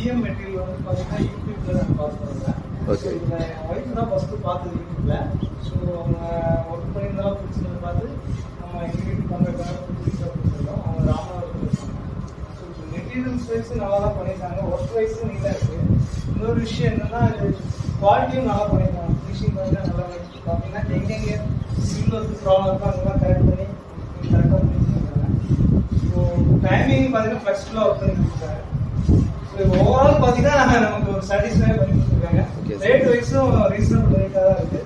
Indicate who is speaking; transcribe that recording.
Speaker 1: GM material வந்து பார்த்தீங்கன்னா யூடியூப்ல நான் பார்த்துருந்தேன்
Speaker 2: Okay.
Speaker 1: இந்த ஒய்ஃப் தான் ஃபர்ஸ்ட் பார்த்தது யூடியூப்ல ஸோ அவங்க ஒர்க் பண்ணியிருந்தாலும் பிடிச்சதை பார்த்து நம்ம எங்கள் வீட்டுக்கு பண்ணுறதுக்காக பிடிச்சி கொடுத்துருந்தோம் அவங்க ராமநாதபுரம் இருக்காங்க ஸோ மெட்டீரியல்ஸ் வைஸ் நல்லா தான் பண்ணியிருக்காங்க ஒர்க் வைஸும் நீட்டாக இருக்கு இன்னொரு விஷயம் என்னன்னா இது குவாலிட்டியும் நல்லா பண்ணியிருக்காங்க ஃபினிஷிங் பார்த்தீங்கன்னா நல்லா இருக்கு. பார்த்தீங்கன்னா எங்கெங்கே சில்வருக்கு ப்ராப்ளம் இருக்கோ அங்கெல்லாம் கரெக்ட் பண்ணி கரெக்டாக பண்ணியிருக்காங்க ஸோ டைமிங் பார்த்தீங்கன்னா ஃப்ளெக்சிபிளாக ஒர்க் பண்ணி கொடுத்துருக்காங்க ஸோ ஓவரால் பார்த்தீங்கன்னா நமக்கு ஒரு சாட்டிஸ்ஃபை பண்ணி கொடுத்துருக்காங்க
Speaker 2: Okay, sir.
Speaker 1: ரேட் வைஸும் ரீசனபிள் ரேட்டாக தான் இருக்கு